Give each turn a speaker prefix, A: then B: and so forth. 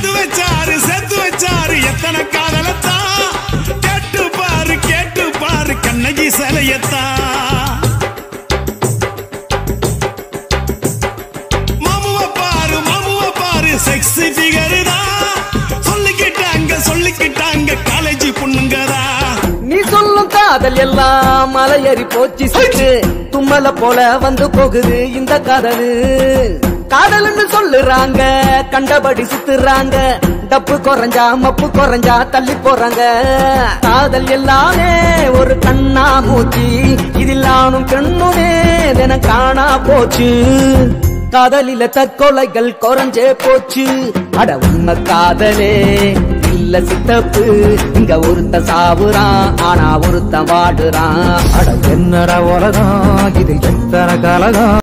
A: சேர்த்து வச்சாரு சேர்த்து வச்சாரு எத்தனை காதலத்தான் கேட்டு பாரு கேட்டு பாரு கண்ணகி சிலையத்தான் மாமுவ பாரு மாமுவ பாரு செக்ஸி ஃபிகர் தான் சொல்லிக்கிட்டாங்க சொல்லிக்கிட்டாங்க காலேஜ் பொண்ணுங்கதா
B: நீ சொல்லும் காதல் எல்லாம் மலையேறி போச்சு சிட்டு தும்மல போல வந்து போகுது இந்த காதலு காதல்னு சொல்லுறாங்க கண்டபடி சுத்துறாங்க டப்பு குறைஞ்சா மப்பு குறைஞ்சா தள்ளி போறாங்க காதல் எல்லாமே ஒரு கண்ணா மூச்சி இதில் ஆணும் பெண்ணுமே தினம் காணா போச்சு காதலில தற்கொலைகள் குறைஞ்சே போச்சு அட உண்மை காதலே இல்ல சித்தப்பு இங்க ஒருத்த சாவுறான் ஆனா ஒருத்தன் வாடுறான்
C: அட என்னடா உலகம் இது எத்தனை கலகம்